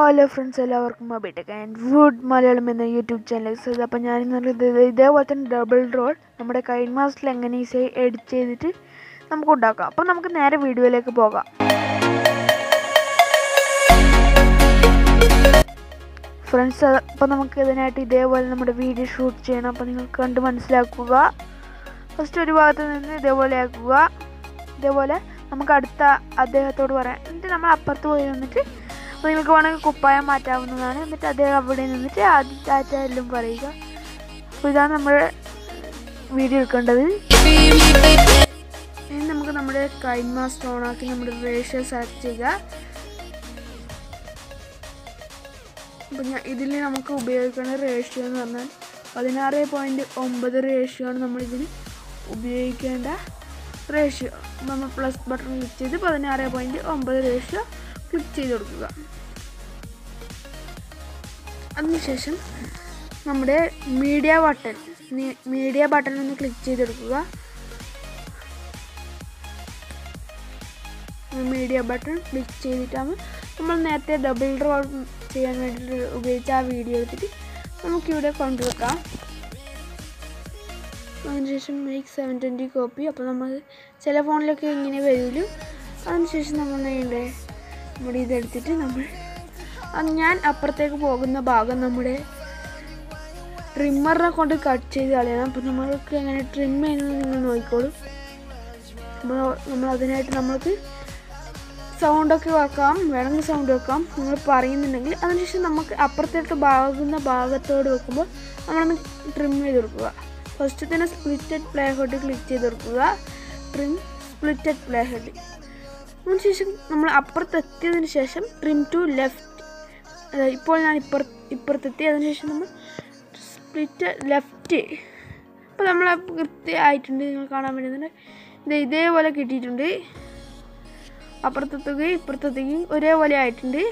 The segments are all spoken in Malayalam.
ഹലോ ഫ്രണ്ട്സ് എല്ലാവർക്കും മൊബൈടെക് ആൻഡ് വുഡ് മലയാളം എന്ന യൂട്യൂബ് ചാനൽ സത് അപ്പോൾ ഞാൻ ഇന്നലെ ഇത് ഇതേപോലെ തന്നെ ഡബിൾ റോൾ നമ്മുടെ കൈൻ മാസ്റ്ററിൽ എങ്ങനെ ഈസി എഡിറ്റ് ചെയ്തിട്ട് നമുക്ക് ഉണ്ടാക്കാം അപ്പോൾ നമുക്ക് നേരെ വീഡിയോയിലേക്ക് പോകാം ഫ്രണ്ട്സ് അപ്പോൾ നമുക്ക് ഇതിനായിട്ട് ഇതേപോലെ നമ്മുടെ വീഡിയോ ഷൂട്ട് ചെയ്യണം അപ്പോൾ നിങ്ങൾ കണ്ട് മനസ്സിലാക്കുക ഫസ്റ്റ് ഒരു ഭാഗത്ത് നിന്ന് ഇതേപോലെ ആക്കുക ഇതേപോലെ നമുക്ക് അടുത്ത അദ്ദേഹത്തോട് പറയാം എന്നിട്ട് നമ്മൾ അപ്പുറത്ത് പോയി നിന്നിട്ട് അപ്പോൾ നിങ്ങൾക്ക് വേണമെങ്കിൽ കുപ്പായം മാറ്റാവുന്നതാണ് എന്നിട്ട് അദ്ദേഹം അവിടെ നിന്നിട്ട് ആദ്യം ടാറ്റ എല്ലാം പറയുക അപ്പോൾ ഇതാണ് നമ്മൾ വീഡിയോ എടുക്കേണ്ടത് ഇനി നമുക്ക് നമ്മുടെ കൈൻ മാസ്റ്റർ ഓണാക്കി നമ്മുടെ റേഷ്യോ സെലക്ട് ചെയ്യുക അപ്പോൾ ഞാൻ ഇതിൽ നമുക്ക് ഉപയോഗിക്കുന്ന റേഷ്യോ എന്ന് പറഞ്ഞാൽ പതിനാറ് പോയിൻറ്റ് ഒമ്പത് റേഷ്യോ ആണ് നമ്മളിതിന് ഉപയോഗിക്കേണ്ട റേഷ്യോ നമ്മൾ പ്ലസ് ബട്ടൺ ക്ലിക്ക് ചെയ്ത് പതിനാറ് പോയിൻറ്റ് ഒമ്പത് റേഷ്യോ ക്ലിക്ക് ചെയ്ത് കൊടുക്കുക അതിനുശേഷം നമ്മുടെ മീഡിയ ബട്ടൺ മീഡിയ ബട്ടൺ ഒന്ന് ക്ലിക്ക് ചെയ്തെടുക്കുക മീഡിയ ബട്ടൺ ക്ലിക്ക് ചെയ്തിട്ടാണ് നമ്മൾ നേരത്തെ ഡബിൾ റോൾ ചെയ്യാൻ വേണ്ടിയിട്ട് ഉപയോഗിച്ച ആ വീഡിയോ എടുത്തിട്ട് നമുക്കിവിടെ കൊണ്ടുവെക്കാം അതിനുശേഷം മേക്ക് സെവൻ ട്വൻറ്റി കോപ്പി അപ്പോൾ നമ്മൾ ചില ഫോണിലൊക്കെ ഇങ്ങനെ വരുമല്ലോ അതിനുശേഷം നമ്മൾ ചെയ്യണ്ടേ നമ്മുടെ ഇതെടുത്തിട്ട് നമ്മൾ അത് ഞാൻ അപ്പുറത്തേക്ക് പോകുന്ന ഭാഗം നമ്മുടെ ട്രിമ്മറിനെ കൊണ്ട് കട്ട് ചെയ്ത് കളയണം അപ്പോൾ നമ്മൾക്ക് എങ്ങനെ ട്രിം ചെയ്യുന്നത് നിങ്ങൾ നോക്കിക്കോളും അപ്പോൾ നമ്മൾ അതിനായിട്ട് നമ്മൾക്ക് സൗണ്ടൊക്കെ വെക്കാം വേണമെങ്കിൽ സൗണ്ട് വെക്കാം നിങ്ങൾ പറയുന്നുണ്ടെങ്കിൽ അതിനുശേഷം നമുക്ക് അപ്പുറത്തോട്ട് ഭാഗുന്ന ഭാഗത്തോട് വെക്കുമ്പോൾ നമ്മളൊന്ന് ട്രിം ചെയ്ത് കൊടുക്കുക ഫസ്റ്റ് തന്നെ സ്പ്ലിറ്റഡ് പ്ലേ ഹെഡ് ക്ലിക്ക് ചെയ്ത് കൊടുക്കുക ട്രിം സ്പ്ലിറ്റഡ് പ്ലേ ഹെഡ് അതിനുശേഷം നമ്മൾ അപ്പുറത്തെത്തിയതിന് ശേഷം ട്രിം ടു ലെഫ്റ്റ് ഇപ്പോൾ ഞാൻ ഇപ്പുറ ഇപ്പുറത്തെത്തി അതിനുശേഷം നമ്മൾ സ്പ്ലിറ്റ് ലെഫ്റ്റ് അപ്പോൾ നമ്മൾ കൃത്യമായിട്ടുണ്ട് നിങ്ങൾ കാണാൻ വേണ്ടി ഇത് ഇതേപോലെ കിട്ടിയിട്ടുണ്ട് അപ്പുറത്തെത്തുകയും ഇപ്പുറത്തെത്തുകയും ഒരേപോലെ ആയിട്ടുണ്ട്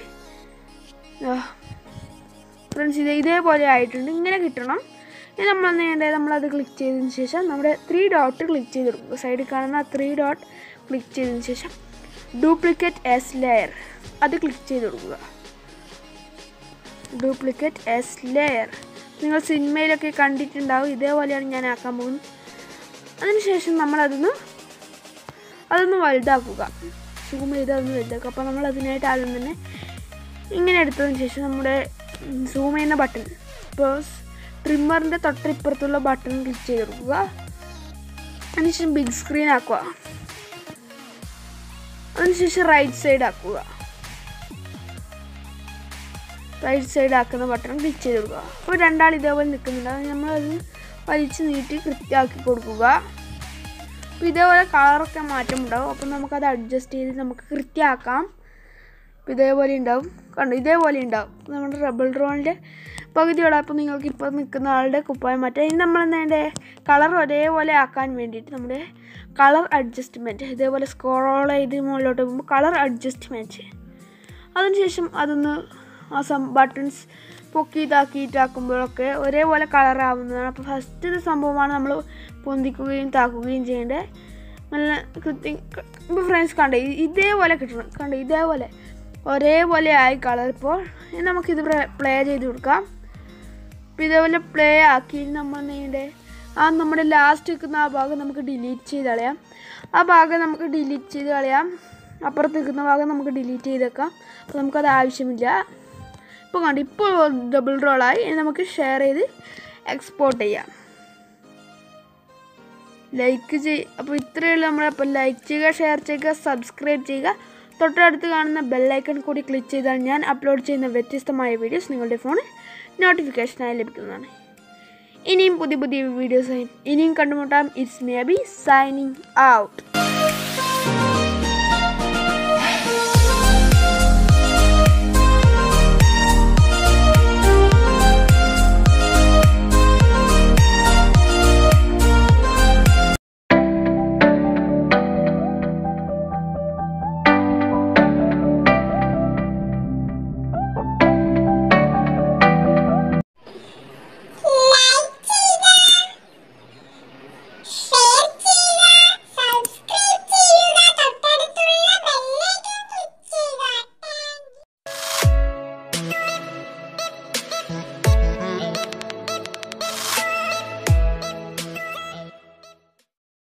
ഫ്രണ്ട്സ് ഇത് ഇതേപോലെ ആയിട്ടുണ്ട് ഇങ്ങനെ കിട്ടണം ഇനി നമ്മൾ നേരെ നമ്മളത് ക്ലിക്ക് ചെയ്തതിന് ശേഷം നമ്മുടെ ത്രീ ഡോട്ട് ക്ലിക്ക് ചെയ്ത് കൊടുക്കുക സൈഡിൽ കാണുന്ന ത്രീ ഡോട്ട് ക്ലിക്ക് ചെയ്തതിന് ശേഷം ഡ്യൂപ്ലിക്കേറ്റ് എസ് ലെയർ അത് ക്ലിക്ക് ചെയ്ത് കൊടുക്കുക ഡ്യൂപ്ലിക്കേറ്റ് എസ് ലെയർ നിങ്ങൾ സിനിമയിലൊക്കെ കണ്ടിട്ടുണ്ടാവും ഇതേപോലെയാണ് ഞാൻ ആക്കാൻ പോകുന്നത് അതിനുശേഷം നമ്മളതൊന്ന് അതൊന്ന് വലുതാക്കുക സൂം ചെയ്ത് അതൊന്ന് വലുതാക്കുക അപ്പോൾ നമ്മൾ അതിനായിട്ട് ആദ്യം തന്നെ ഇങ്ങനെ എടുത്തതിന് ശേഷം നമ്മുടെ സൂം ചെയ്യുന്ന ബട്ടൺ ഇപ്പോൾ ട്രിമ്മറിൻ്റെ തൊട്ടിപ്പുറത്തുള്ള ബട്ടൺ ക്ലിക്ക് ചെയ്ത് കൊടുക്കുക അതിനുശേഷം ബിഗ് സ്ക്രീൻ ആക്കുക അതിനുശേഷം റൈറ്റ് സൈഡ് ആക്കുക റൈറ്റ് സൈഡ് ആക്കുന്ന ബട്ടൺ ക്ലിക്ക് ചെയ്ത് കൊടുക്കുക അപ്പോൾ രണ്ടാൾ ഇതേപോലെ നിൽക്കുന്നുണ്ട് അത് നമ്മളത് വലിച്ച് നീട്ടി കൃത്യമാക്കി കൊടുക്കുക അപ്പോൾ ഇതേപോലെ കളറൊക്കെ മാറ്റം ഉണ്ടാവും അപ്പോൾ നമുക്കത് അഡ്ജസ്റ്റ് ചെയ്ത് നമുക്ക് കൃത്യമാക്കാം അപ്പോൾ ഇതേപോലെ ഉണ്ടാവും കണ്ടു ഇതേപോലെ ഉണ്ടാവും നമ്മുടെ റബിൾ റോളിൻ്റെ പകുതിയോടെ അപ്പോൾ നിങ്ങൾക്ക് ഇപ്പോൾ നിൽക്കുന്ന ആളുടെ കുപ്പായം മാറ്റാം ഇനി നമ്മൾ എന്താ കളർ ഒരേപോലെ ആക്കാൻ വേണ്ടിയിട്ട് നമ്മുടെ കളർ അഡ്ജസ്റ്റ്മെൻറ്റ് ഇതേപോലെ സ്ക്രോൾ ചെയ്ത് മുകളിലോട്ട് പോകുമ്പോൾ കളർ അഡ്ജസ്റ്റ്മെൻറ്റ് അതിനുശേഷം അതൊന്ന് ആ സം ബട്ടൺസ് പൊക്കി ഇതാക്കിയിട്ടാക്കുമ്പോഴൊക്കെ ഒരേപോലെ കളറാവുന്നതാണ് അപ്പോൾ ഫസ്റ്റ് സംഭവമാണ് നമ്മൾ പൊന്തിക്കുകയും താക്കുകയും ചെയ്യേണ്ടത് നല്ല കൃത്യം ഇപ്പോൾ ഫ്രണ്ട്സ് കണ്ടേ ഇതേപോലെ കിട്ടണം കണ്ടേ ഇതേപോലെ ഒരേപോലെ ആയി കളർ ഇപ്പോൾ നമുക്കിത് പ്ലേ ചെയ്ത് കൊടുക്കാം അപ്പോൾ ഇതേപോലെ പ്ലേ ആക്കി നമ്മൾ നീണ്ടേ ആ നമ്മുടെ ലാസ്റ്റ് നിൽക്കുന്ന ആ ഭാഗം നമുക്ക് ഡിലീറ്റ് ചെയ്ത് കളയാം ആ ഭാഗം നമുക്ക് ഡിലീറ്റ് ചെയ്ത് കളയാം അപ്പുറത്ത് നിൽക്കുന്ന ഭാഗം നമുക്ക് ഡിലീറ്റ് ചെയ്തേക്കാം അപ്പോൾ നമുക്കത് ആവശ്യമില്ല ഇപ്പോൾ കണ്ടു ഇപ്പോൾ ഡബിൾ റോളായി ഇനി നമുക്ക് ഷെയർ ചെയ്ത് എക്സ്പോർട്ട് ചെയ്യാം ലൈക്ക് ചെയ് അപ്പോൾ ഇത്രയേ ഉള്ളൂ നമ്മൾ അപ്പോൾ ലൈക്ക് ചെയ്യുക ഷെയർ ചെയ്യുക സബ്സ്ക്രൈബ് ചെയ്യുക തൊട്ടടുത്ത് കാണുന്ന ബെല്ലൈക്കൺ കൂടി ക്ലിക്ക് ചെയ്താൽ ഞാൻ അപ്ലോഡ് ചെയ്യുന്ന വ്യത്യസ്തമായ വീഡിയോസ് നിങ്ങളുടെ ഫോണിൽ നോട്ടിഫിക്കേഷനായി ലഭിക്കുന്നതാണ് ഇനിയും പുതിയ പുതിയ വീഡിയോസായി ഇനിയും കണ്ടുമുട്ടാം it's may be signing out